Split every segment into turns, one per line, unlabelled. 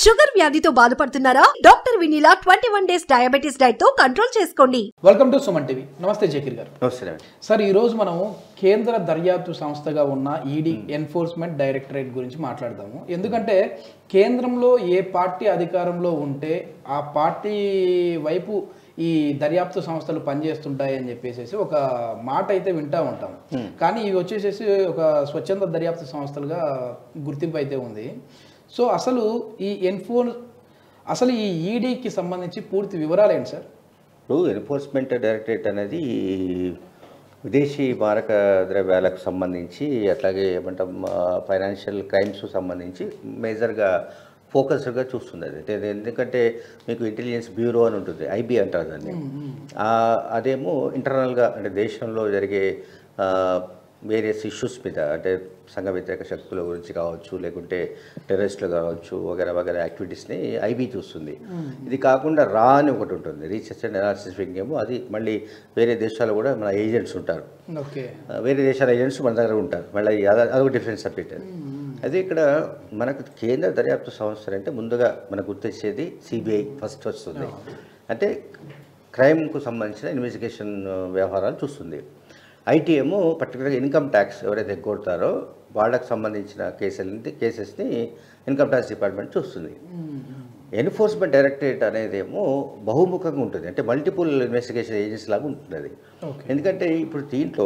Sugar వ్యాధితో బాధపడుతున్నారా doctor Vineela twenty one days diabetes diet తో కంట్రోల్ చేసుకోండి
వెల్కమ్ టు సుమన్ టీవీ నమస్తే జకీర్ గారు
నమస్తే అండి
సార్ ఈరోజు మనం కేంద్ర దర్యాప్తు సంస్థగా ఉన్న ఈడీ ఎన్ఫోర్స్మెంట్ డైరెక్టరేట్ గురించి మాట్లాడదాము ఎందుకంటే కేంద్రంలో ఏ పార్టీ అధికారంలో ఉంటే ఆ పార్టీ వైపు ఈ దర్యాప్తు సంస్థలు పనిచేస్తుంటాయి అని చెప్పేసి ఒక మాట అయితే వింటా ఉంటాం కానీ ఇవి వచ్చేసేసి ఒక స్వచ్ఛంద దర్యాప్తు సంస్థలుగా గుర్తింపు అయితే ఉంది సో అసలు ఈ ఎన్ఫోర్ అసలు ఈ ఈడీకి సంబంధించి పూర్తి వివరాలు ఏంటి సార్
ఇప్పుడు ఎన్ఫోర్స్మెంట్ డైరెక్టరేట్ అనేది విదేశీ మారక ద్రవ్యాలకు సంబంధించి అట్లాగే ఏమంటాం ఫైనాన్షియల్ క్రైమ్స్ సంబంధించి మేజర్గా ఫోకస్డ్గా చూస్తుంది అది అంటే ఎందుకంటే మీకు ఇంటెలిజెన్స్ బ్యూరో అని ఉంటుంది ఐబీ అంటారు దాన్ని ఆ, అదేమో ఇంటర్నల్గా అంటే దేశంలో జరిగే వేరియస్ ఇష్యూస్ మీద అంటే సంఘ వ్యతిరేక శక్తుల గురించి కావచ్చు లేకుంటే టెర్రరిస్టులు కావచ్చు వగేరా వగేరా యాక్టివిటీస్ని ఐబీ చూస్తుంది ఇది కాకుండా రా అని ఒకటి ఉంటుంది రీసెర్చ్ అండ్ అనాలిసిస్ వింగ్ ఏమో అది మళ్ళీ వేరే దేశాలు కూడా మన ఏజెంట్స్ ఉంటారు
ఓకే
ఆ, వేరే దేశాల ఏజెంట్స్ మన దగ్గర ఉంటారు మళ్ళీ అది అదొక డిఫరెంట్ సబ్జెక్ట్ అది అదే ఇక్కడ మనకు కేంద్ర దర్యాప్తు సంస్థలు అంటే ముందుగా మనకు గుర్తొచ్చేది సిబిఐ ఫస్ట్ వస్తుంది అంటే క్రైమ్కు సంబంధించిన ఇన్వెస్టిగేషన్ వ్యవహారాలు చూస్తుంది ఐటీ ఏమో పర్టికులర్గా ఇన్కమ్ ట్యాక్స్ ఎవరైతే ఎగ్గొడతారో వాళ్ళకి సంబంధించిన కేసులని కేసెస్ని ఇన్కమ్ ట్యాక్స్ డిపార్ట్మెంట్ చూస్తుంది ఎన్ఫోర్స్మెంట్ డైరెక్టరేట్ అనేది ఏమో బహుముఖంగా ఉంటుంది అంటే మల్టిపుల్ ఇన్వెస్టిగేషన్ ఏజెన్సీ లాగా ఉంటుంది అది
ఓకే
ఎందుకంటే ఇప్పుడు దీంట్లో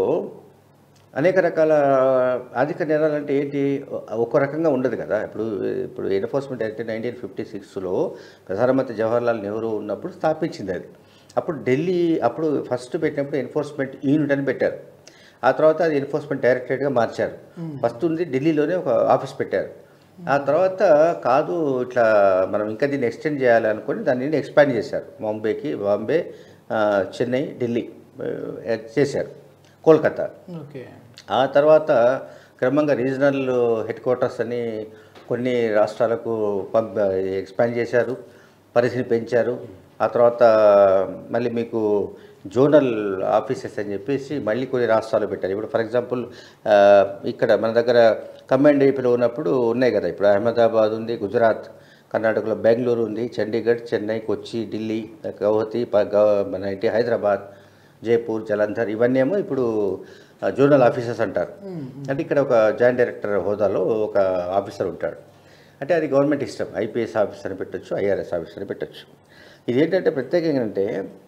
అనేక రకాల ఆర్థిక నేరాలు అంటే ఏంటి ఒక రకంగా ఉండదు కదా ఇప్పుడు ఇప్పుడు ఎన్ఫోర్స్మెంట్ యాక్ట్ నైన్టీన్ ఫిఫ్టీ సిక్స్లో ప్రధానమంత్రి జవహర్లాల్ నెహ్రూ ఉన్నప్పుడు స్థాపించింది అది అప్పుడు ఢిల్లీ అప్పుడు ఫస్ట్ పెట్టినప్పుడు ఎన్ఫోర్స్మెంట్ యూనిట్ అని పెట్టారు ఆ తర్వాత అది ఎన్ఫోర్స్మెంట్ డైరెక్టరేట్గా మార్చారు ఫస్ట్ ఉంది ఢిల్లీలోనే ఒక ఆఫీస్ పెట్టారు ఆ తర్వాత కాదు ఇట్లా మనం ఇంకా దీన్ని ఎక్స్టెండ్ చేయాలి అనుకొని దాన్ని ఎక్స్పాండ్ చేశారు బాంబేకి బాంబే ఆ, చెన్నై ఢిల్లీ ఆ, చేశారు కోల్కతా
ఓకే
ఆ తర్వాత క్రమంగా రీజనల్ హెడ్ క్వార్టర్స్ అని కొన్ని రాష్ట్రాలకు పంప ఎక్స్పాండ్ చేశారు పరిధిని పెంచారు ఆ తర్వాత మళ్ళీ మీకు జోనల్ ఆఫీసెస్ అని చెప్పేసి మళ్ళీ కొన్ని రాష్ట్రాలు పెట్టారు ఇప్పుడు ఫర్ ఎగ్జాంపుల్ ఇక్కడ మన దగ్గర కమాండ్ ఏపీలో ఉన్నప్పుడు ఉన్నాయి కదా ఇప్పుడు అహ్మదాబాద్ ఉంది గుజరాత్ కర్ణాటకలో బెంగళూరు ఉంది చండీగఢ్ చెన్నై కొచ్చి ఢిల్లీ గౌహతి ప- గౌ- మన ఏంటి హైదరాబాద్ జైపూర్ జలంధర్ ఇవన్నీ ఏమో ఇప్పుడు ఆ, జోనల్ ఆఫీసర్స్ అంటారు అంటే ఇక్కడ ఒక జాయింట్ డైరెక్టర్ హోదాలో ఒక ఆఫీసర్ ఉంటాడు అంటే అది గవర్నమెంట్ ఇష్టం ఐపీఎస్ ఆఫీసర్ అని పెట్టొచ్చు ఐఆర్ఎస్ ఆఫీసర్ అని పెట్టొచ్చు ఇది ఏంటంటే ప్రత్యేకంగా ఏంటంటే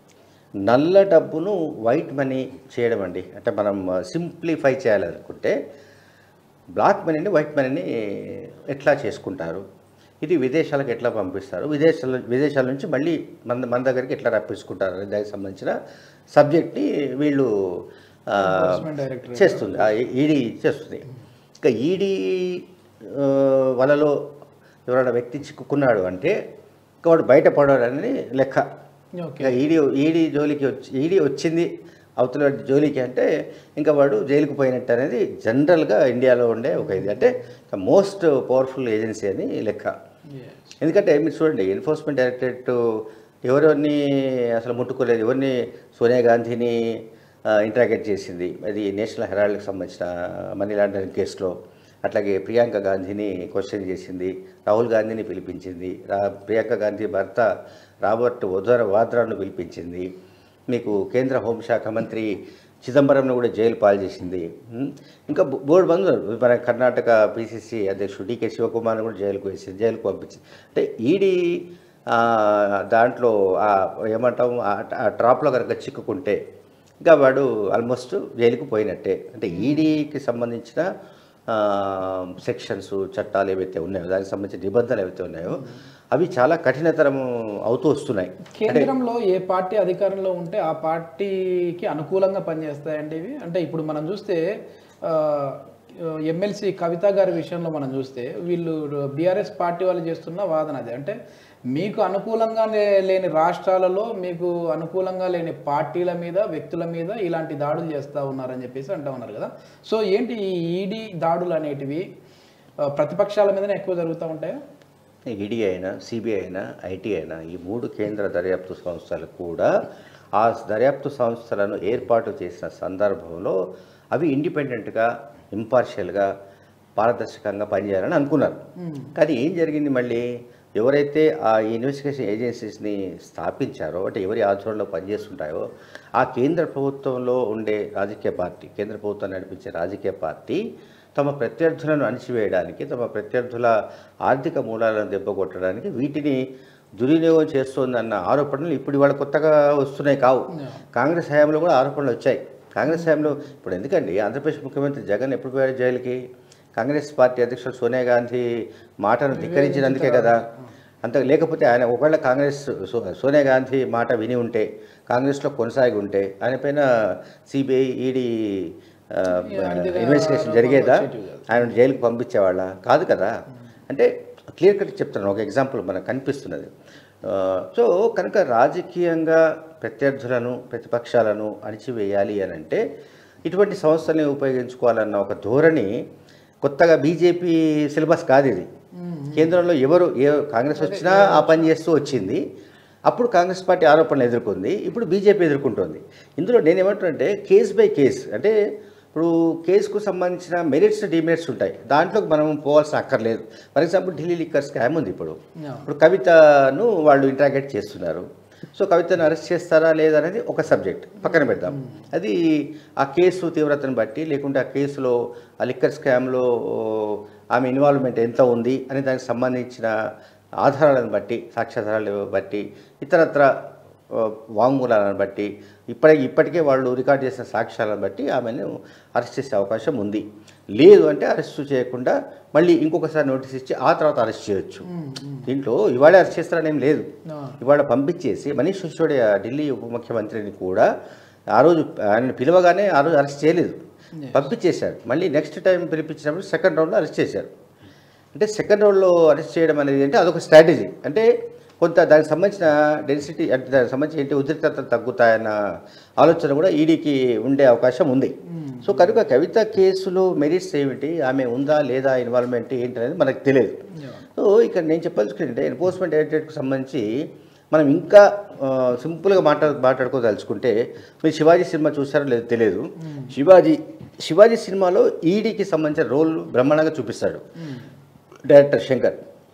నల్ల డబ్బును వైట్ మనీ చేయడం అండి అంటే మనం సింప్లిఫై చేయాలనుకుంటే బ్లాక్ మనీని వైట్ మనీని ఎట్లా చేసుకుంటారు ఇది విదేశాలకు ఎట్లా పంపిస్తారు విదేశాల విదేశాల నుంచి మళ్ళీ మన మన దగ్గరికి ఎట్లా రప్పించుకుంటారు అనే దానికి సంబంధించిన సబ్జెక్ట్ని వీళ్ళు ఆ,
Enforcement Directorate.
చేస్తుంది ఈడీ చేస్తుంది ఇంకా ఈడీ వలలో ఎవరైనా వ్యక్తి చిక్కుకున్నాడు అంటే ఇంకా వాడు బయటపడాలని లెక్క
ఓకే
ఇక ఈడీ ఈడీ జోలికి వచ్చి ఈడీ వచ్చింది అవతల వాడి జోలికి అంటే ఇంకా వాడు జైలుకు పోయినట్టు అనేది జనరల్గా ఇండియాలో ఉండే ఒక ఇది అంటే మోస్ట్ పవర్ఫుల్ ఏజెన్సీ అని లెక్క ఎందుకంటే మీరు చూడండి ఎన్ఫోర్స్మెంట్ డైరెక్టరేట్ ఎవరెవరిని అసలు ముట్టుకోలేదు ఎవరిని సోనియా గాంధీని ఇంటరాగేట్ చేసింది అది నేషనల్ హెరాల్డ్కి సంబంధించిన మనీ లాండరింగ్ కేసులో అట్లాగే ప్రియాంక గాంధీని క్వశ్చన్ చేసింది రాహుల్ గాంధీని పిలిపించింది రా ప్రియాంక గాంధీ భర్త రాబర్ట్ వదర వాద్రాను పిలిపించింది మీకు కేంద్ర హోంశాఖ మంత్రి చిదంబరంను కూడా జైలు పాలు చేసింది ఉమ్, ఇంకా బో- బోర్డు మంది ఉన్నారు. మన కర్ణాటక పిసిసి అధ్యక్షుడు డికే శివకుమార్ని కూడా జైలుకు వేసింది జైలుకు పంపించింది అంటే ఈడీ ఆ, దాంట్లో ఆ ఏమంటాం ఆ- ఆ ట్రాప్లో కనుక చిక్కుకుంటే ఇంకా వాడు ఆల్మోస్ట్ జైలుకు పోయినట్టే అంటే ఈడీకి సంబంధించిన సెక్షన్స్ చట్టాలు ఏవైతే ఉన్నాయో దానికి సంబంధించిన నిబంధనలు ఏవైతే ఉన్నాయో అవి చాలా కఠినతరం అవుతూ వస్తున్నాయి
కేంద్రంలో ఏ పార్టీ అధికారంలో ఉంటే ఆ పార్టీకి అనుకూలంగా పనిచేస్తాయండి ఇవి అంటే ఇప్పుడు మనం చూస్తే ఎమ్మెల్సీ కవిత గారి విషయంలో మనం చూస్తే వీళ్ళు బీఆర్ఎస్ పార్టీ వాళ్ళు చేస్తున్న వాదన అది అంటే మీకు అనుకూలంగా లే- లేని రాష్ట్రాలలో మీకు అనుకూలంగా లేని పార్టీల మీద వ్యక్తుల మీద ఇలాంటి దాడులు చేస్తూ ఉన్నారని చెప్పేసి అంటూ ఉన్నారు కదా సో ఏంటి ఈ ఈడీ దాడులు అనేటివి ఆ, ప్రతిపక్షాల మీదనే ఎక్కువ జరుగుతూ ఉంటాయా
ఈడీ అయినా సిబిఐ అయినా ఐటీ అయినా ఈ మూడు కేంద్ర దర్యాప్తు సంస్థలు కూడా ఆ దర్యాప్తు సంస్థలను ఏర్పాటు చేసిన సందర్భంలో అవి ఇండిపెండెంట్గా ఇంపార్షియల్గా పారదర్శకంగా పనిచేయాలని అనుకున్నారు కానీ ఏం జరిగింది మళ్ళీ ఎవరైతే ఆ ఇన్వెస్టిగేషన్ ఏజెన్సీస్ని స్థాపించారో అంటే ఎవరి ఆధ్వర్యంలో పనిచేస్తుంటాయో ఆ కేంద్ర ప్రభుత్వంలో ఉండే రాజకీయ పార్టీ కేంద్ర ప్రభుత్వం నడిపించే రాజకీయ పార్టీ తమ ప్రత్యర్థులను అణిచివేయడానికి తమ ప్రత్యర్థుల ఆర్థిక మూలాలను దెబ్బకొట్టడానికి వీటిని దుర్వినియోగం చేస్తోందన్న ఆరోపణలు ఇప్పుడు ఇవాళ కొత్తగా వస్తున్నాయి కావు కాంగ్రెస్ హయాంలో కూడా ఆరోపణలు వచ్చాయి కాంగ్రెస్ హయాంలో ఇప్పుడు ఎందుకండి ఆంధ్రప్రదేశ్ ముఖ్యమంత్రి జగన్ ఎప్పుడు పోయాడు జైలుకి కాంగ్రెస్ పార్టీ అధ్యక్షుడు సోనియా గాంధీ మాటను ధిక్కరించినందుకే కదా అంత లేకపోతే ఆయన ఒకవేళ కాంగ్రెస్ సో- సోనియా గాంధీ మాట విని ఉంటే కాంగ్రెస్లో కొనసాగి ఉంటే ఆయన పైన సిబిఐ ఈడీ ఇన్వెస్టిగేషన్ జరిగేదా ఆయన జైలుకి పంపించేవాళ్ళ కాదు కదా అంటే క్లియర్ కట్ చెప్తాను ఒక ఎగ్జాంపుల్ మనకు కనిపిస్తున్నది ఆ, సో కనుక రాజకీయంగా ప్రత్యర్థులను ప్రతిపక్షాలను అణిచివేయాలి అని అంటే ఇటువంటి సంస్థల్ని ఉపయోగించుకోవాలన్న ఒక ధోరణి కొత్తగా బీజేపీ సిలబస్ కాదు ఇది కేంద్రంలో ఎవరు ఏ కాంగ్రెస్ వచ్చినా ఆ పని చేస్తూ వచ్చింది అప్పుడు కాంగ్రెస్ పార్టీ ఆరోపణలు ఎదుర్కొంది ఇప్పుడు బీజేపీ ఎదుర్కొంటుంది ఇందులో నేనేమంటున్నానంటే కేస్ బై కేస్ అంటే ఇప్పుడు కేసుకు సంబంధించిన మెరిట్స్ డిమెరిట్స్ ఉంటాయి దాంట్లోకి మనం పోవాల్సిన అక్కర్లేదు for example Delhi liquor scam ఉంది ఇప్పుడు ఇప్పుడు కవితను వాళ్ళు ఇంట్రాగేట్ చేస్తున్నారు సో కవితను అరెస్ట్ చేస్తారా లేదా అనేది ఒక సబ్జెక్ట్ పక్కన పెడదాం అది ఆ కేసు తీవ్రతను బట్టి లేకుంటే ఆ కేసులో ఆ లిక్కర్ స్కామ్లో ఆమె ఇన్వాల్వ్మెంట్ ఎంత ఉంది అనే దానికి సంబంధించిన ఆధారాలను బట్టి సాక్ష్యాధారాలను బట్టి ఇతరత్ర ఆ, వాంగ్మూలాలను బట్టి ఇప్పటి ఇప్పటికే వాళ్ళు రికార్డ్ చేసిన సాక్ష్యాలను బట్టి ఆమెను అరెస్ట్ చేసే అవకాశం ఉంది లేదు అంటే అరెస్ట్ చేయకుండా మళ్ళీ ఇంకొకసారి నోటీస్ ఇచ్చి ఆ తర్వాత అరెస్ట్ చేయొచ్చు దీంట్లో ఇవాళ అరెస్ట్ చేస్తారని ఏం లేదు ఇవాళ పంపించేసి మనీష్ సిసోడియా ఢిల్లీ ఉప ముఖ్యమంత్రిని కూడా ఆ రోజు ఆయన పిలవగానే ఆ రోజు అరెస్ట్ చేయలేదు పంపించేశారు మళ్ళీ నెక్స్ట్ టైం పిలిపించినప్పుడు సెకండ్ రౌండ్లో అరెస్ట్ చేశారు అంటే సెకండ్ రౌండ్లో అరెస్ట్ చేయడం అనేది అంటే అదొక స్ట్రాటజీ అంటే కొంత దానికి సంబంధించిన డెన్సిటీ అంటే దానికి సంబంధించి ఏంటి ఉద్రిక్తతలు తగ్గుతాయన్న ఆలోచన కూడా ఈడీకి ఉండే అవకాశం ఉంది సో కనుక కవిత కేసులో మెరిట్స్ ఏమిటి ఆమె ఉందా లేదా ఇన్వాల్వ్మెంట్ ఏంటి అనేది మనకు తెలియదు సో ఇక్కడ నేను చెప్పాల్సుకుంటే ఎన్ఫోర్స్మెంట్ డైరెక్టరేట్కి సంబంధించి మనం ఇంకా ఆ, సింపుల్గా మాట్లా మాట్లాడుకోదలుచుకుంటే మీరు శివాజీ సినిమా చూసారో లేదో తెలియదు శివాజీ శివాజీ సినిమాలో ఈడీకి సంబంధించిన రోల్ బ్రహ్మాండంగా చూపిస్తాడు డైరెక్టర్ శంకర్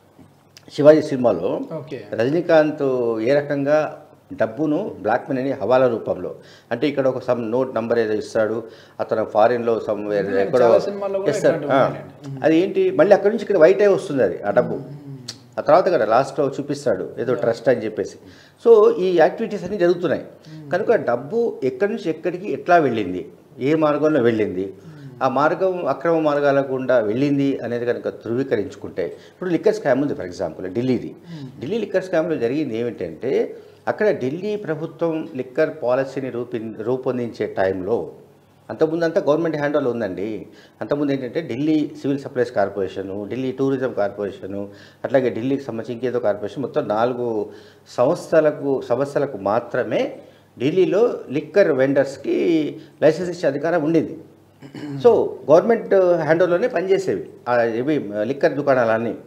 శివాజీ సినిమాలో
ఓకే
రజనీకాంత్ ఏ రకంగా డబ్బును బ్లాక్ మనీ హవాలా రూపంలో అంటే ఇక్కడ ఒక సమ్ నోట్ నంబర్ ఏదో ఇస్తాడు అతను ఫారిన్లో సమ్ ఎక్కడో
చాలా సినిమాల్లో కూడా
ఇస్తాడు
ఇట్లాంటివి
ఆ.
ఉన్నాయండి.
అది ఏంటి మళ్ళీ అక్కడి నుంచి ఇక్కడ వైట్ అయి వస్తుంది అది ఆ డబ్బు ఆ తర్వాత కదా లాస్ట్లో చూపిస్తాడు ఏదో ట్రస్ట్ అని చెప్పేసి సో ఈ యాక్టివిటీస్ అన్నీ జరుగుతున్నాయి కనుక డబ్బు ఎక్కడి నుంచి ఎక్కడికి ఎట్లా వెళ్ళింది ఏ మార్గంలో వెళ్ళింది ఆ మార్గం అక్రమ మార్గాల గుండా వెళ్ళింది అనేది కనుక ధృవీకరించుకుంటే ఇప్పుడు లిక్కర్ స్కామ్ ఉంది ఫర్ ఎగ్జాంపుల్ ఢిల్లీది ఢిల్లీ లిక్కర్ స్కామ్లో జరిగింది ఏమిటంటే అక్కడ ఢిల్లీ ప్రభుత్వం లిక్కర్ పాలసీని రూపి రూపొందించే టైంలో అంతకుముందు అంతా గవర్నమెంట్ హ్యాండ్ ఉందండి అంతకుముందు ఏంటంటే Delhi civil supplies corporation Delhi tourism corporation అట్లాగే ఢిల్లీకి సంబంధించి ఇంకేదో కార్పొరేషన్ మొత్తం నాలుగు సంస్థలకు సంస్థలకు మాత్రమే ఢిల్లీలో లిక్కర్ వెండర్స్కి లైసెన్స్ ఇచ్చే అధికారం ఉండింది సో గవర్నమెంట్ హ్యాండ్లోనే పనిచేసేవి ఆ ఇవి లిక్కర్ దుకాణాలన్నీ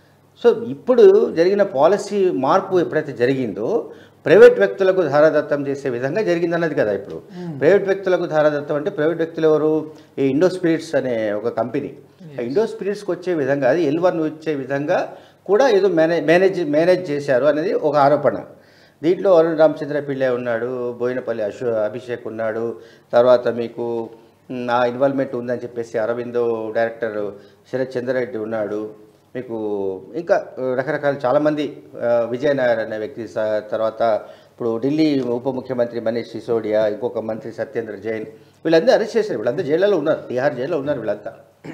సో ఇప్పుడు జరిగిన పాలసీ మార్పు ఎప్పుడైతే జరిగిందో ప్రైవేట్ వ్యక్తులకు ధారాదత్తం చేసే విధంగా జరిగిందన్నది కదా ఇప్పుడు ప్రైవేట్ వ్యక్తులకు ధారాదత్తం అంటే ప్రైవేట్ వ్యక్తులు ఎవరు ఈ ఇండో స్పిరిట్స్ అనే ఒక కంపెనీ ఆ ఇండో స్పిరిట్స్కి వచ్చే విధంగా అది ఎల్ వన్ వచ్చే విధంగా కూడా ఏదో మేనేజ్ మేనేజ్ మేనేజ్ చేశారు అనేది ఒక ఆరోపణ దీంట్లో అరుణ్ రామచంద్ర పిళ్ళే ఉన్నాడు బోయినపల్లి అశో అభిషేక్ ఉన్నాడు తర్వాత మీకు మ్, ఆ ఇన్వాల్వ్మెంట్ ఉందని చెప్పేసి అరవిందో డైరెక్టర్ శరత్ చంద్రారెడ్డి ఉన్నాడు మీకు ఇంకా ఆ, రకరకాల చాలామంది ఆ, విజయ్ నాయర్ అనే వ్యక్తి స- తర్వాత ఇప్పుడు ఢిల్లీ ఉప ముఖ్యమంత్రి మనీష్ సిసోడియా ఇంకొక మంత్రి సత్యేంద్ర జైన్ వీళ్ళందరూ అరెస్ట్ చేశారు వీళ్ళందరూ జైల్లో ఉన్నారు బీహార్ జైల్లో ఉన్నారు వీళ్ళంతా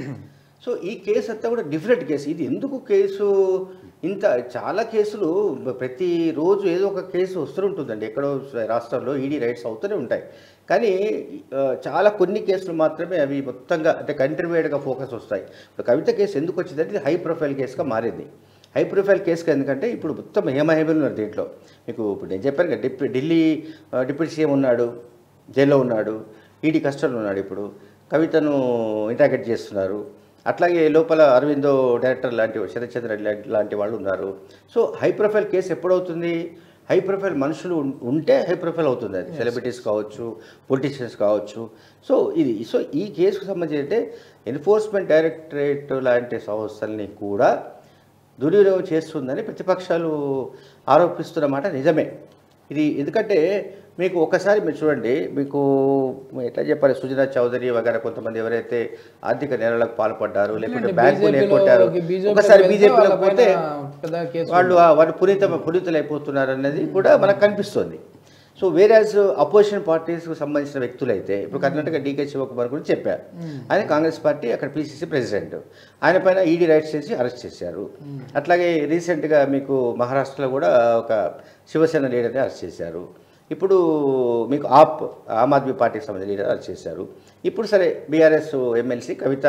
సో ఈ కేసు అంతా కూడా డిఫరెంట్ కేసు ఇది ఎందుకు కేసు ఇంత చాలా కేసులు ప్రతిరోజు ఏదో ఒక కేసు వస్తుంటుందండి ఎక్కడో రాష్ట్రంలో ఈడీ రైట్స్ అవుతూనే ఉంటాయి కానీ ఆ, చాలా కొన్ని కేసులు మాత్రమే అవి మొత్తంగా అంటే కంట్రీ వైడ్గా ఫోకస్ వస్తాయి ఇప్పుడు కవిత కేసు ఎందుకు వచ్చిందంటే ఇది హై ప్రొఫైల్ కేసుగా మారింది హై ప్రొఫైల్ కేసుగా ఎందుకంటే ఇప్పుడు మొత్తం హేమహేమలు ఉన్నారు దీంట్లో మీకు ఇప్పుడు నేను చెప్పాను కదా డిప్యూ ఢిల్లీ ఆ, డిప్యూటీ సీఎం ఉన్నాడు జైల్లో ఉన్నాడు ఈడీ కస్టడీలో ఉన్నాడు ఇప్పుడు కవితను ఇంటాగేట్ చేస్తున్నారు అట్లాగే లోపల అరవిందో డైరెక్టర్ లాంటి శరత్చంద్ర లాంటి- లాంటి వాళ్ళు ఉన్నారు సో హై ప్రొఫైల్ కేసు ఎప్పుడవుతుంది హై ప్రొఫైల్ మనుషులు ఉం- ఉంటే హై ప్రొఫైల్ అవుతుంది అది సెలబ్రిటీస్ కావచ్చు పొలిటీషియన్స్ కావచ్చు సో ఇది సో ఈ కేసుకు సంబంధించి అంటే ఎన్ఫోర్స్మెంట్ డైరెక్టరేట్ లాంటి సంస్థల్ని కూడా దుర్వినియోగం చేస్తుందని ప్రతిపక్షాలు ఆరోపిస్తున్నమాట నిజమే ఇది ఎందుకంటే మీకు ఒకసారి మీరు చూడండి మీకు ఎట్లా చెప్పాలి సుజనా చౌదరి వగైరా కొంతమంది ఎవరైతే ఆర్థిక నేరాలకు పాల్పడ్డారు లేకుంటే బ్యాంకులు ఎక్కొట్టారు ఒకసారి బీజేపీలో పోతే
పెద్ద కేసు
వాళ్ళు ఆ- వాళ్ళు పునీత పునీతులైపోతున్నారు అన్నది కూడా మనకు కనిపిస్తుంది సో వేరేస్ అపోజిషన్ పార్టీస్కి సంబంధించిన వ్యక్తులైతే ఇప్పుడు కర్ణాటక డీకే శివకుమార్ గురించి చెప్పారు ఆయన కాంగ్రెస్ పార్టీ అక్కడ పీసీసీ ప్రెసిడెంట్ ఆయన పైన ఈడీ రైట్స్ చేసి అరెస్ట్ చేశారు అట్లాగే రీసెంట్గా మీకు మహారాష్ట్రలో కూడా ఒక శివసేన లీడర్ని అరెస్ట్ చేశారు ఇప్పుడు మీకు ఆప్ ఆమ్ ఆద్మీ పార్టీకి సంబంధించిన లీడర్ అరెస్ట్ చేశారు ఇప్పుడు సరే బీఆర్ఎస్ ఎమ్మెల్సీ కవిత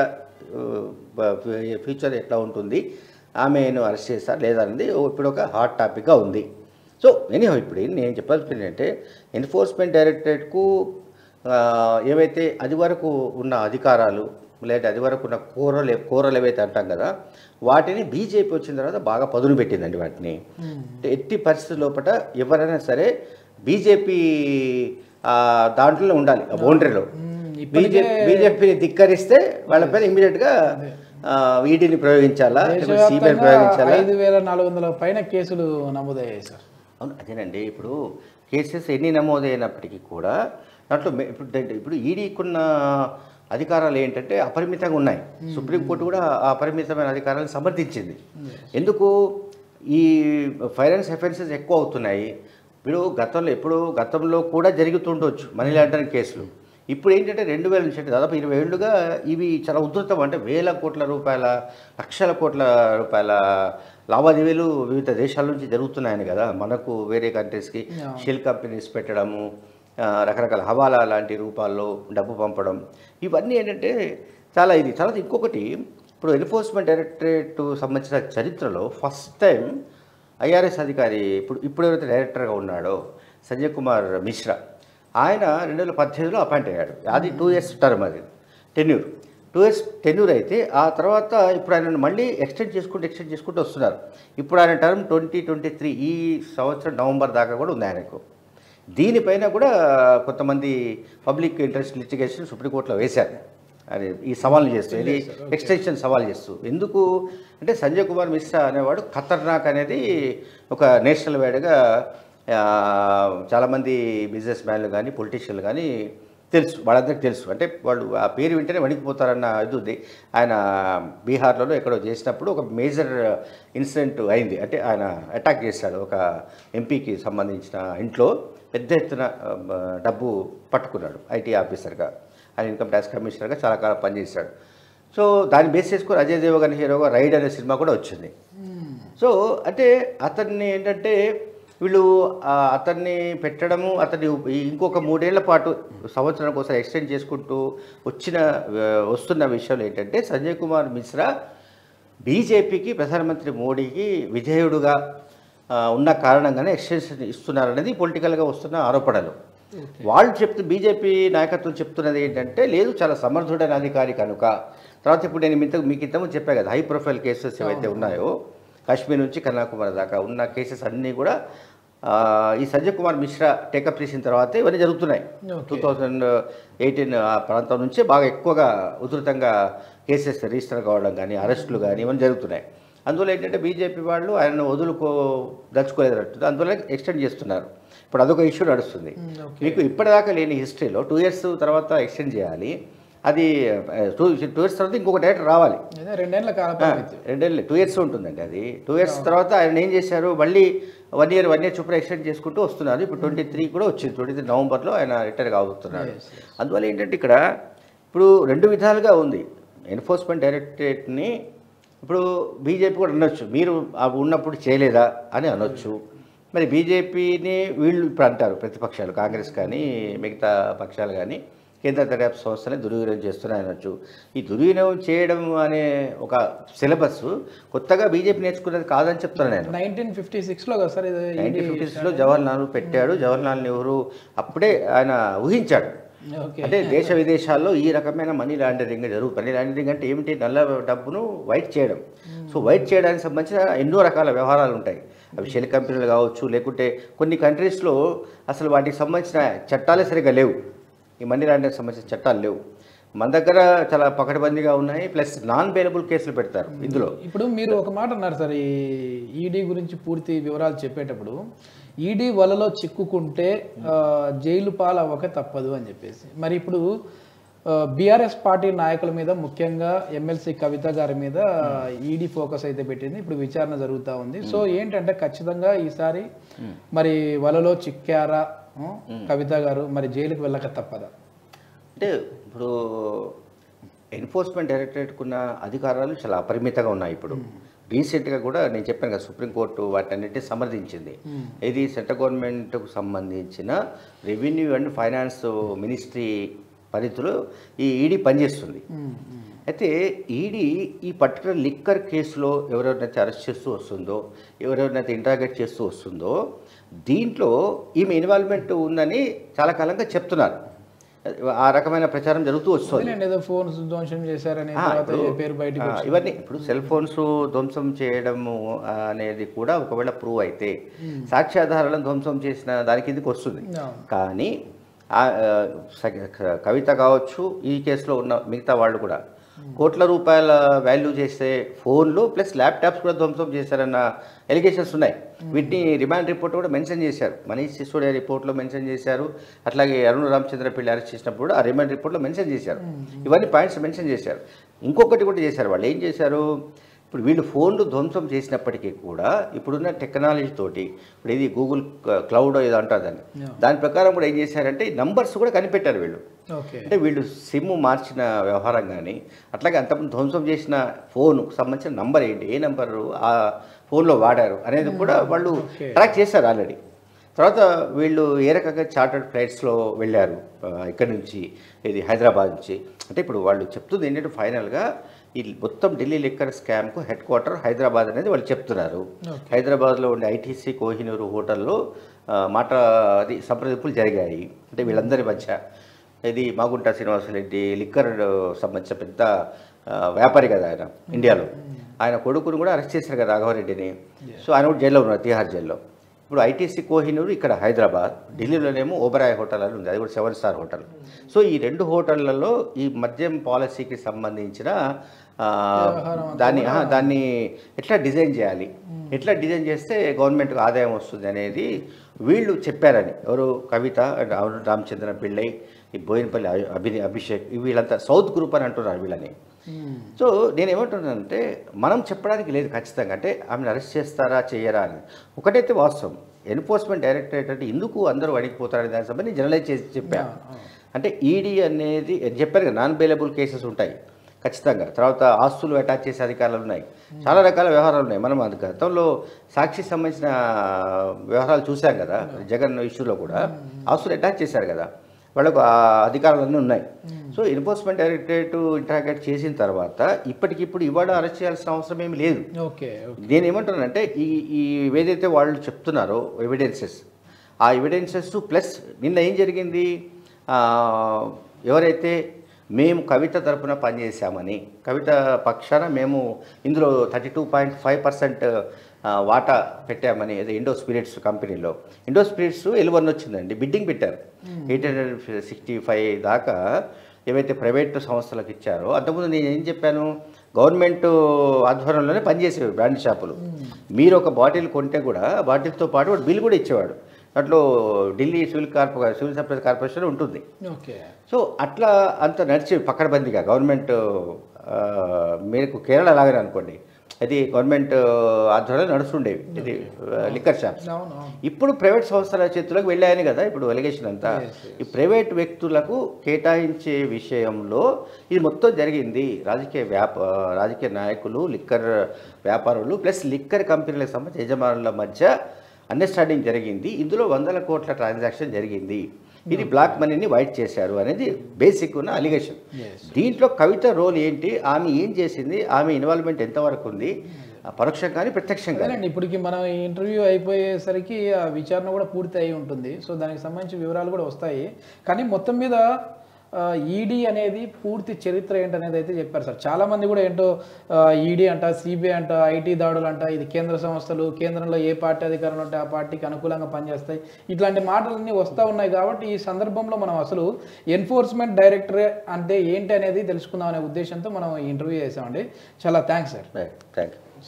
ఫ్యూచర్ ఎట్లా ఉంటుంది ఆమెను అరెస్ట్ చేస్తారు లేదన్నది ఇప్పుడు ఒక హాట్ టాపిక్గా ఉంది సో ఎనీహో ఇప్పుడు నేను చెప్పాల్సింది ఏంటంటే ఎన్ఫోర్స్మెంట్ డైరెక్టరేట్కు ఆ, ఏవైతే అది వరకు ఉన్న అధికారాలు లేదా అది వరకు ఉన్న కూరలు కూరలు ఏవైతే అంటాం కదా వాటిని బీజేపీ వచ్చిన తర్వాత బాగా పదును పెట్టిందండి వాటిని అంటే ఎట్టి పరిస్థితి లోపల ఎవరైనా సరే బీజేపీ దాంట్లో ఉండాలి ఆ బౌండరీలో బీజేపీ బీజేపీని ధిక్కరిస్తే వాళ్ళపైన ఇమీడియట్గా వీటిని ప్రయోగించాలా లేకపోతే సిబిఐ
దేశవ్యాప్తంగా
ప్రయోగించాలా
ఐదు వేల నాలుగు వందల పైన కేసులు నమోదయ్యాయి సార్
అవును అదేనండి ఇప్పుడు కేసెస్ ఎన్ని నమోదైనప్పటికీ కూడా దాంట్లో మే- ఇప్పుడు ద- ఇప్పుడు ఈడీకున్న అధికారాలు ఏంటంటే అపరిమితంగా ఉన్నాయి సుప్రీంకోర్టు కూడా ఆ అపరిమితమైన అధికారాలను సమర్థించింది ఎందుకు ఈ ఫైనాన్స్ అఫెన్సెస్ ఎక్కువ అవుతున్నాయి ఇప్పుడు గతంలో ఎప్పుడు గతంలో కూడా జరుగుతుండొచ్చు మనీ లాండరింగ్ కేసులు ఇప్పుడు ఏంటంటే రెండు వేల నుంచి అంటే దాదాపు ఇరవై ఏళ్ళుగా ఇవి చాలా ఉధృతం అంటే వేల కోట్ల రూపాయల లక్షల కోట్ల రూపాయల లావాదేవీలు వివిధ దేశాల నుంచి జరుగుతున్నాయని కదా మనకు వేరే కంట్రీస్కి షెల్ కంపెనీస్ పెట్టడము ఆ, రకరకాల హవాలా లాంటి రూపాల్లో డబ్బు పంపడం ఇవన్నీ ఏంటంటే చాలా ఇది తర్వాత ఇంకొకటి ఇప్పుడు ఎన్ఫోర్స్మెంట్ డైరెక్టరేట్ సంబంధించిన చరిత్రలో ఫస్ట్ టైం ఐఆర్ఎస్ అధికారి ఇప్పుడు ఇప్పుడు ఎవరైతే డైరెక్టర్గా ఉన్నాడో సంజయ్ కుమార్ మిశ్రా ఆయన రెండు వేల పద్దెనిమిదిలో అపాయింట్ అయ్యాడు అది టూ ఇయర్స్ టర్మ్ అది టెన్యూర్ టూ ఇయర్స్ టెన్యూర్ అయితే ఆ తర్వాత ఇప్పుడు ఆయన మళ్ళీ ఎక్స్టెండ్ చేసుకుంటూ ఎక్స్టెండ్ చేసుకుంటూ వస్తున్నారు ఇప్పుడు ఆయన టర్మ్ ట్వంటీ ట్వంటీ త్రీ ఈ సంవత్సరం నవంబర్ దాకా కూడా ఉంది ఆయనకు దీనిపైన కూడా కొంతమంది పబ్లిక్ ఇంట్రెస్ట్ లిటిగేషన్ సుప్రీంకోర్టులో వేశారు అది ఈ సవాల్ చేస్తూ ఇది ఎక్స్టెన్షన్ సవాల్ చేస్తూ ఎందుకు అంటే సంజయ్ కుమార్ మిశ్రా అనేవాడు ఖతర్నాక్ అనేది ఒక నేషనల్ వైడ్గా ఆ, చాలామంది బిజినెస్ మ్యాన్లు కానీ పొలిటీషియన్లు కానీ తెలుసు వాళ్ళందరికీ తెలుసు అంటే వాళ్ళు ఆ పేరు వింటేనే వణికిపోతారన్న ఇది ఉంది ఆయన బీహార్లో ఎక్కడో చేసినప్పుడు ఒక మేజర్ ఇన్సిడెంట్ అయింది అంటే ఆయన అటాక్ చేశాడు ఒక ఎంపీకి సంబంధించిన ఇంట్లో పెద్ద ఎత్తున ఆ, డబ్బు పట్టుకున్నాడు ఐటీ ఆఫీసర్గా ఆయన ఇన్కమ్ ట్యాక్స్ కమిషనర్గా చాలా కాలం పనిచేశాడు సో దాన్ని బేస్ చేసుకొని అజయ్ దేవగన్ హీరోగా రైడ్ అనే సినిమా కూడా వచ్చింది సో అంటే అతన్ని ఏంటంటే వీళ్ళు ఆ, అతన్ని పెట్టడము అతన్ని ఇంకొక మూడేళ్ల పాటు సంవత్సరానికి ఒకసారి ఎక్స్టెండ్ చేసుకుంటూ వచ్చిన ఆ, వస్తున్న విషయం ఏంటంటే సంజయ్ కుమార్ మిశ్రా బీజేపీకి ప్రధానమంత్రి మోడీకి విధేయుడుగా ఆ, ఉన్న కారణంగానే ఎక్స్టెన్షన్ ఇస్తున్నారనేది పొలిటికల్గా వస్తున్న ఆరోపణలు వాళ్ళు చెప్తూ బీజేపీ నాయకత్వం చెప్తున్నది ఏంటంటే లేదు చాలా సమర్థుడైన అధికారి కనుక తర్వాత ఇప్పుడు నేను ఇంత మీకు ఇంతకుముందు చెప్పాను కదా హై ప్రొఫైల్ కేసెస్ ఏవైతే ఉన్నాయో కాశ్మీర్ నుంచి కన్యాకుమారి దాకా ఉన్న కేసెస్ అన్నీ కూడా ఆ, ఈ సంజయ్ కుమార్ మిశ్రా టేకప్ చేసిన తర్వాతే ఇవన్నీ జరుగుతున్నాయి టూ థౌజండ్ ఎయిటీన్ ఆ ప్రాంతం నుంచే బాగా ఎక్కువగా ఉధృతంగా కేసెస్ రిజిస్టర్ కావడం కానీ అరెస్టులు కానీ ఇవన్నీ జరుగుతున్నాయి అందువల్ల ఏంటంటే బీజేపీ వాళ్ళు ఆయనను వదులుకో దలుచుకోలేదన్నట్టు అందువల్ల ఎక్స్టెండ్ చేస్తున్నారు ఇప్పుడు అదొక ఇష్యూ నడుస్తుంది మీకు ఇప్పటిదాకా లేని హిస్టరీలో టూ ఇయర్స్ తర్వాత ఎక్స్టెండ్ చేయాలి అది టూ టూ ఇయర్స్ తర్వాత ఇంకొక డైరెక్టర్ రావాలి
అదే రెండేళ్ల కాల పరిమితి
రెండేళ్ళు టూ ఇయర్స్ ఉంటుందండి అది టూ ఇయర్స్ తర్వాత ఆయన ఏం చేశారు మళ్ళీ వన్ ఇయర్ వన్ ఇయర్ చొప్పున ఎక్స్టెండ్ చేసుకుంటూ వస్తున్నారు ఇప్పుడు ట్వంటీ త్రీ కూడా వచ్చింది ట్వంటీ త్రీ నవంబర్లో ఆయన రిటైర్ కాబోతున్నాడు అందువల్ల ఏంటంటే ఇక్కడ ఇప్పుడు రెండు విధాలుగా ఉంది ఎన్ఫోర్స్మెంట్ డైరెక్టరేట్ని ఇప్పుడు బీజేపీ కూడా అనొచ్చు మీరు ఆ ఉన్నప్పుడు చేయలేదా అని అనొచ్చు మరి బీజేపీని వీళ్ళు ఇప్పుడు అంటారు ప్రతిపక్షాలు కాంగ్రెస్ కానీ మిగతా పక్షాలు కానీ కేంద్ర దర్యాప్తు సంస్థని దుర్వినియోగం చేస్తున్నాయి అనొచ్చు ఈ దుర్వినియోగం చేయడం అనే ఒక సిలబస్ కొత్తగా బీజేపీ నేర్చుకున్నది కాదని చెప్తున్నాను నేను
నైన్టీన్ ఫిఫ్టీ సిక్స్లో కదా సార్ ఇది
నైన్టీన్ ఫిఫ్టీస్లో జవహర్ లాల్ పెట్టాడు జవహర్ లాల్ నెహ్రూ అప్పుడే ఆయన ఊహించాడు
ఓకే
అంటే దేశ విదేశాల్లో ఈ రకమైన మనీ లాండరింగ్ జరుగు మనీ లాండరింగ్ అంటే ఏమిటి నల్ల డబ్బును వైట్ చేయడం సో వైట్ చేయడానికి సంబంధించిన ఎన్నో రకాల వ్యవహారాలు ఉంటాయి అవి షెల్ కంపెనీలు కావచ్చు లేకుంటే కొన్ని కంట్రీస్లో అసలు వాటికి సంబంధించిన చట్టాలే సరిగ్గా లేవు ఈ మనీ లాండరింగ్ సంబంధించిన చట్టాలు లేవు మన దగ్గర చాలా పకడ్బందీగా ఉన్నాయి ప్లస్ నాన్ బెయిలబుల్ కేసులు పెడతారు ఇందులో
ఇప్పుడు మీరు ఒక మాట అన్నారు సార్ ఈ ఈడీ గురించి పూర్తి వివరాలు చెప్పేటప్పుడు ఈడీ వలలో చిక్కుకుంటే ఆ, జైలు పాలవ్వక తప్పదు అని చెప్పేసి మరి ఇప్పుడు బీఆర్ఎస్ పార్టీ నాయకుల మీద ముఖ్యంగా ఎమ్మెల్సీ కవిత గారి మీద ఈడీ ఫోకస్ అయితే పెట్టింది ఇప్పుడు విచారణ జరుగుతూ ఉంది సో ఏంటంటే ఖచ్చితంగా ఈసారి మరి వలలో చిక్కారా ఆ, కవిత గారు మరి జైలుకి వెళ్ళక తప్పదా
అంటే ఇప్పుడు ఎన్ఫోర్స్మెంట్ డైరెక్టరేట్కున్న అధికారాలు చాలా అపరిమితంగా ఉన్నాయి ఇప్పుడు రీసెంట్గా కూడా నేను చెప్పాను కదా సుప్రీంకోర్టు వాటన్నిటిని సమర్థించింది ఇది సెంట్రల్ గవర్నమెంట్కు సంబంధించిన రెవెన్యూ అండ్ ఫైనాన్స్ మినిస్ట్రీ పరిధిలో ఈ ఈడీ పనిచేస్తుంది అయితే ఈడీ ఈ పర్టికులర్ లిక్కర్ కేసులో ఎవరెవరినైతే అరెస్ట్ చేస్తూ వస్తుందో ఎవరెవరినైతే ఇంట్రాగేట్ చేస్తూ వస్తుందో దీంట్లో ఈమె ఇన్వాల్వ్మెంట్ ఉందని చాలా కాలంగా చెప్తున్నారు ఆ రకమైన ప్రచారం జరుగుతూ వస్తుంది
అదేలేండి, ఏదో ఫోన్స్ ధ్వంసం చేశారని
ఆ,
తర్వాత
ఇప్పుడు,
ఏ పేరు బయటకు
ఆ, ఇవన్నీ ఇప్పుడు సెల్ ఫోన్స్ ధ్వంసం చేయడము ఆ, అనేది కూడా ఒకవేళ ప్రూవ్ అయితే సాక్ష్యాధారాలను ధ్వంసం చేసిన దాని కిందకి వస్తుంది
అవును.
కానీ ఆ, ఆ, స- క- కవిత కావచ్చు ఈ కేసులో ఉన్న మిగతా వాళ్ళు కూడా కోట్ల రూపాయల వాల్యూ చేసే ఫోన్లు ప్లస్ ల్యాప్టాప్స్ కూడా ధ్వంసం చేశారన్న ఎలిగేషన్స్ ఉన్నాయి వీటిని రిమాండ్ రిపోర్ట్ కూడా మెన్షన్ చేశారు మనీష్ సిసోడియా రిపోర్ట్లో మెన్షన్ చేశారు అట్లాగే అరుణ్ రామచంద్ర పిల్లి అరెస్ట్ చేసినప్పుడు కూడా ఆ రిమాండ్ రిపోర్ట్లో మెన్షన్ చేశారు ఇవన్నీ పాయింట్స్ మెన్షన్ చేశారు ఇంకొకటి కూడా చేశారు వాళ్ళు ఏం చేశారు ఇప్పుడు వీళ్ళు ఫోన్లు ధ్వంసం చేసినప్పటికీ కూడా ఇప్పుడున్న టెక్నాలజీ తోటి ఇప్పుడు ఇది గూగుల్ క్లౌడ్ ఏదో అంటారు దాన్ని దాని ప్రకారం కూడా ఏం చేశారంటే నంబర్స్ కూడా కనిపెట్టారు వీళ్ళు
ఓకే
అంటే వీళ్ళు సిమ్ మార్చిన వ్యవహారం కానీ అట్లాగే అంతకుముందు ధ్వంసం చేసిన ఫోన్కు సంబంధించిన నంబర్ ఏంటి ఏ నెంబరు ఆ ఫోన్లో వాడారు అనేది కూడా వాళ్ళు
Okay.
ట్రాక్ చేశారు ఆల్రెడీ తర్వాత వీళ్ళు ఏ రకంగా చార్టర్డ్ ఫ్లైట్స్లో వెళ్ళారు ఆ, ఇక్కడి నుంచి ఇది హైదరాబాద్ నుంచి అంటే ఇప్పుడు వాళ్ళు చెప్తుంది ఏంటంటే ఫైనల్గా ఈ మొత్తం ఢిల్లీ లిక్కర్ స్కామ్కు హెడ్ క్వార్టర్ హైదరాబాద్ అనేది వాళ్ళు చెప్తున్నారు హైదరాబాద్లో ఉండే ఐటీసీ కోహినూరు హోటల్లో ఆ, మాట అది సంప్రదింపులు జరిగాయి అంటే వీళ్ళందరి మధ్య ఇది మాగుంట శ్రీనివాసరెడ్డి లిక్కర్ సంబంధించిన పెద్ద ఆ, వ్యాపారి కదా ఆయన ఇండియాలో ఆయన కొడుకును కూడా అరెస్ట్ చేశారు కదా రాఘవరెడ్డిని సో ఆయన కూడా జైల్లో ఉన్నారు తిహార్ జైల్లో ఇప్పుడు ఐటీసీ కోహినూరు ఇక్కడ హైదరాబాద్ ఢిల్లీలోనేమో ఓబరాయ్ హోటల్ అని ఉంది అది కూడా సెవెన్ స్టార్ హోటల్ సో ఈ రెండు హోటళ్లలో ఈ మద్యం పాలసీకి సంబంధించిన ఆ, దాన్ని ఆ, దాన్ని ఎట్లా డిజైన్ చేయాలి ఎట్లా డిజైన్ చేస్తే గవర్నమెంట్కి ఆదాయం వస్తుంది అనేది వీళ్ళు చెప్పారని ఎవరు కవిత అండ్ అరుణ్ రామచంద్ర పిళ్ళై ఈ బోయినపల్లి అభి- అభి అభిషేక్ ఈ వీళ్ళంతా సౌత్ గ్రూప్ అని అంటున్నారు వీళ్ళని సో నేను ఏమంటున్నానంటే మనం చెప్పడానికి లేదు ఖచ్చితంగా అంటే ఆమెను అరెస్ట్ చేస్తారా చేయరా అని ఒకటైతే వాస్తవం ఎన్ఫోర్స్మెంట్ డైరెక్టరేట్ అంటే ఎందుకు అందరూ అడిగిపోతారనే దానికి సంబంధించి జనరలైజ్ చేసి చెప్పాను అంటే ఈడీ అనేది నేను చెప్పాను కదా నాన్ బెయిలబుల్ కేసెస్ ఉంటాయి ఖచ్చితంగా తర్వాత ఆస్తులు అటాచ్ చేసే అధికారాలు ఉన్నాయి చాలా రకాల వ్యవహారాలు ఉన్నాయి మనం అది గతంలో సాక్షి సంబంధించిన వ్యవహారాలు చూసాం కదా జగన్ ఇష్యూలో కూడా ఆస్తులు అటాచ్ చేశారు కదా వాళ్ళకు ఆ అధికారాలన్నీ ఉన్నాయి సో ఎన్ఫోర్స్మెంట్ డైరెక్టరేట్ ఇంటరాగేట్ చేసిన తర్వాత ఇప్పటికిప్పుడు ఇవాళ అరెస్ట్ చేయాల్సిన అవసరం ఏమీ లేదు
ఓకే
నేను ఏమంటున్నానంటే ఈ ఈ ఏదైతే వాళ్ళు చెప్తున్నారో ఎవిడెన్సెస్ ఆ ఎవిడెన్సెస్ ప్లస్ నిన్న ఏం జరిగింది ఆ, ఎవరైతే మేము కవిత తరపున పనిచేశామని కవిత పక్షాన మేము ఇందులో thirty two point five percent వాటా పెట్టామని అదే ఇండో స్పిరిట్స్ కంపెనీలో ఇండో స్పిరిట్స్ ఎలువన్ వచ్చిందండి బిడ్డింగ్ పెట్టారు ఎయిట్ హండ్రెడ్ సిక్స్టీ ఫైవ్ దాకా ఏవైతే ప్రైవేట్ సంస్థలకు ఇచ్చారో అంతకుముందు నేను ఏం చెప్పాను గవర్నమెంట్ ఆధ్వర్యంలోనే పనిచేసేవి బ్రాండ్ షాపులు మీరు ఒక బాటిల్ కొంటే కూడా బాటిల్తో పాటు వాడు బిల్ కూడా ఇచ్చేవాడు దాంట్లో ఢిల్లీ సివిల్ కార్పొ సివిల్ సప్లైస్ కార్పొరేషన్ ఉంటుంది
ఓకే
సో అట్లా అంత నడిచి పక్కడబందిగా గవర్నమెంట్ ఆ, మీకు కేరళ లాగానే అనుకోండి అది గవర్నమెంట్ ఆధ్వర్యంలో నడుస్తుండేవి ఇది లిక్కర్ షాప్స్
అవును అవును
ఇప్పుడు ప్రైవేట్ సంస్థల చేతులకు వెళ్ళాయని కదా ఇప్పుడు ఎలిగేషన్ అంతా ఈ ప్రైవేట్ వ్యక్తులకు కేటాయించే విషయంలో ఇది మొత్తం జరిగింది రాజకీయ వ్యాప రాజకీయ నాయకులు లిక్కర్ వ్యాపారులు ప్లస్ లిక్కర్ కంపెనీలకు సంబంధించిన యజమానుల మధ్య అండర్స్టాండింగ్ జరిగింది ఇందులో వందల కోట్ల ట్రాన్సాక్షన్ జరిగింది ఇది బ్లాక్ మనీని వైట్ చేశారు అనేది బేసిక్ ఉన్న అలిగేషన్
Yes.
దీంట్లో కవిత రోల్ ఏంటి ఆమె ఏం చేసింది ఆమె ఇన్వాల్వ్మెంట్ ఎంతవరకు ఉంది ఆ పరోక్షం కానీ ప్రత్యక్షం కానీ
అదేనండి ఇప్పటికి మనం ఈ ఇంటర్వ్యూ అయిపోయేసరికి ఆ విచారణ కూడా పూర్తి అయి ఉంటుంది సో దానికి సంబంధించి వివరాలు కూడా వస్తాయి కానీ మొత్తం మీద ఈడీ అనేది పూర్తి చరిత్ర ఏంటనేది అయితే చెప్పారు సార్ చాలా మంది కూడా ఏంటో ఈడీ అంట సిబిఐ అంట ఐటీ దాడులు అంట ఇది కేంద్ర సంస్థలు కేంద్రంలో ఏ పార్టీ అధికారంలో ఉంటే ఆ పార్టీకి అనుకూలంగా పనిచేస్తాయి ఇట్లాంటి మాటలన్నీ వస్తూ ఉన్నాయి కాబట్టి ఈ సందర్భంలో మనం అసలు ఎన్ఫోర్స్మెంట్ డైరెక్టరే అంటే ఏంటి అనేది తెలుసుకుందాం అనే ఉద్దేశంతో మనం ఈ ఇంటర్వ్యూ చేసామండి చాలా thanks sir
right thank you